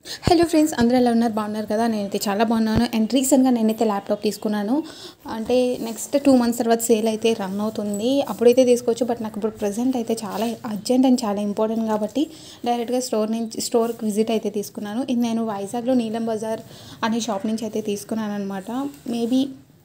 hello friends అందరూ ఎలా ఉన్నారు బాగున్నారు కదా నేనైతే చాలా బాగున్నాను అండ్ రీసెంట్గా నేనైతే ల్యాప్టాప్ తీసుకున్నాను అంటే నెక్స్ట్ టూ మంత్స్ తర్వాత సేల్ అయితే రన్ అవుతుంది అప్పుడైతే తీసుకోవచ్చు బట్ నాకు ఇప్పుడు ప్రజెంట్ అయితే చాలా అర్జెంట్ అండ్ చాలా ఇంపార్టెంట్ కాబట్టి డైరెక్ట్గా స్టోర్ నుంచి స్టోర్కి విజిట్ అయితే తీసుకున్నాను ఇది నేను వైజాగ్లో నీలం బజార్ అనే షాప్ నుంచి అయితే తీసుకున్నాను అనమాట మేబీ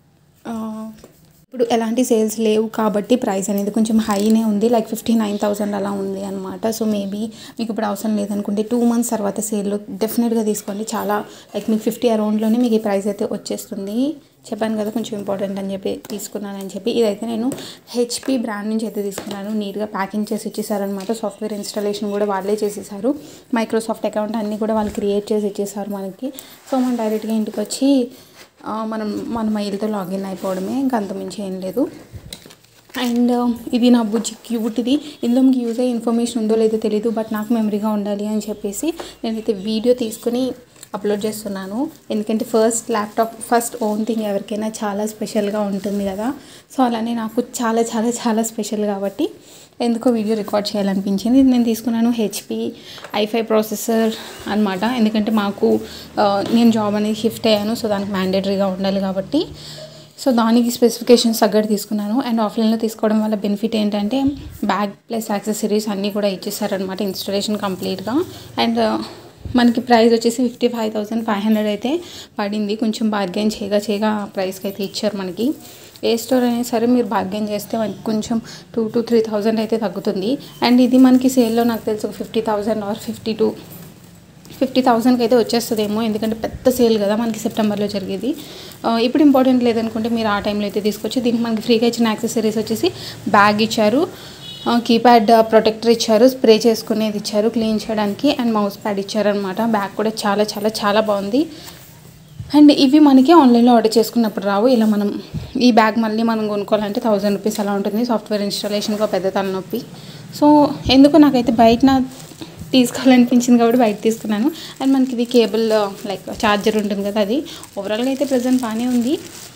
ఇప్పుడు ఎలాంటి సేల్స్ లేవు కాబట్టి ప్రైస్ అనేది కొంచెం హైనే ఉంది లైక్ ఫిఫ్టీ నైన్ థౌసండ్ అలా ఉంది అనమాట సో మేబీ మీకు ఇప్పుడు అవసరం లేదనుకుంటే టూ మంత్స్ తర్వాత సేల్లో డెఫినెట్గా తీసుకోండి చాలా లైక్ మీకు ఫిఫ్టీ అరౌండ్లోనే మీకు ఈ ప్రైస్ అయితే వచ్చేస్తుంది చెప్పాను కదా కొంచెం ఇంపార్టెంట్ అని చెప్పి తీసుకున్నానని చెప్పి ఇదైతే నేను హెచ్పి బ్రాండ్ నుంచి అయితే తీసుకున్నాను నీట్గా ప్యాకింగ్ చేసి ఇచ్చేసారనమాట సాఫ్ట్వేర్ ఇన్స్టాలేషన్ కూడా వాళ్ళే చేసేసారు మైక్రోసాఫ్ట్ అకౌంట్ అన్నీ కూడా వాళ్ళు క్రియేట్ చేసి ఇచ్చేసారు మనకి సో మనం డైరెక్ట్గా ఇంటికి వచ్చి ఆ, మనం మన మెయిల్తో లాగిన్ అయిపోవడమే ఇంకా అంతమించి ఏం లేదు అండ్ ఇది నా బుజ్జి క్యూట్ ఇది ఇందులో మీకు యూజ్ అయ్యే ఇన్ఫర్మేషన్ ఉందో లేదో తెలియదు బట్ నాకు మెమరీగా ఉండాలి అని చెప్పేసి నేనైతే వీడియో తీసుకుని అప్లోడ్ చేస్తున్నాను ఎందుకంటే first laptop first own thing ఎవరికైనా చాలా స్పెషల్గా ఉంటుంది కదా సో అలానే నాకు చాలా చాలా చాలా స్పెషల్ కాబట్టి ఎందుకో వీడియో రికార్డ్ చేయాలనిపించింది ఇది నేను తీసుకున్నాను హెచ్పి ఐఫై ప్రాసెసర్ అనమాట ఎందుకంటే మాకు ఆ, నేను జాబ్ అనేది షిఫ్ట్ అయ్యాను సో దానికి మ్యాండేటరీగా ఉండాలి కాబట్టి సో దానికి స్పెసిఫికేషన్స్ తగ్గట్టు తీసుకున్నాను అండ్ ఆఫ్లైన్లో తీసుకోవడం వల్ల బెనిఫిట్ ఏంటంటే బ్యాగ్ ప్లస్ యాక్సెసరీస్ అన్నీ కూడా ఇచ్చేసారనమాట ఇన్స్టలేషన్ కంప్లీట్గా అండ్ మనకి ప్రైస్ వచ్చేసి fifty five thousand five hundred అయితే పడింది కొంచెం బార్గెన్ చేయగా చేయగా ప్రైస్కి అయితే ఇచ్చారు మనకి ఏ స్టోర్ అయినా సరే మీరు బార్గెన్ చేస్తే మనకి కొంచెం టూ టు త్రీ థౌజండ్ అయితే తగ్గుతుంది అండ్ ఇది మనకి సేల్లో నాకు తెలిసి ఒక fifty thousand or fifty two fifty థౌసండ్కి అయితే వచ్చేస్తుందేమో ఎందుకంటే పెద్ద సేల్ కదా మనకి సెప్టెంబర్లో జరిగేది ఆ, ఇప్పుడు ఇంపార్టెంట్ లేదనుకుంటే మీరు ఆ టైంలో అయితే తీసుకోవచ్చు దీనికి మనకి ఫ్రీగా ఇచ్చిన యాక్సెసరీస్ వచ్చేసి బ్యాగ్ ఇచ్చారు కీప్యాడ్ ప్రొటెక్టర్ ఇచ్చారు స్ప్రే చేసుకునేది ఇచ్చారు క్లీన్ చేయడానికి అండ్ మౌస్ ప్యాడ్ ఇచ్చారనమాట బ్యాగ్ కూడా చాలా చాలా చాలా బాగుంది అండ్ ఇవి మనకి ఆన్లైన్లో ఆర్డర్ చేసుకున్నప్పుడు రావు ఇలా మనం ఈ బ్యాగ్ మళ్ళీ మనం కొనుక్కోవాలంటే థౌజండ్ రూపీస్ అలా ఉంటుంది సాఫ్ట్వేర్ ఇన్స్టాలేషన్గా పెద్ద తలనొప్పి సో ఎందుకు నాకైతే బయట తీసుకోవాలనిపించింది కాబట్టి బయట తీసుకున్నాను అండ్ మనకి ఇది కేబుల్ లైక్ ఛార్జర్ ఉంటుంది కదా అది ఓవరాల్గా అయితే ప్రజెంట్ బాగానే ఉంది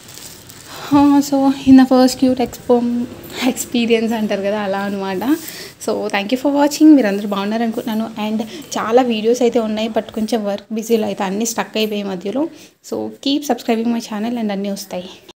so in the first cute expo experience అంటారు కదా అలా అనమాట so thank you for watching మీరు అందరూ బాగున్నారు అనుకుంటున్నాను అండ్ చాలా వీడియోస్ అయితే ఉన్నాయి బట్ కొంచెం వర్క్ బిజీలో అయితే అన్నీ స్టక్ అయిపోయాయి మధ్యలో so keep subscribing my channel and అన్నీ వస్తాయి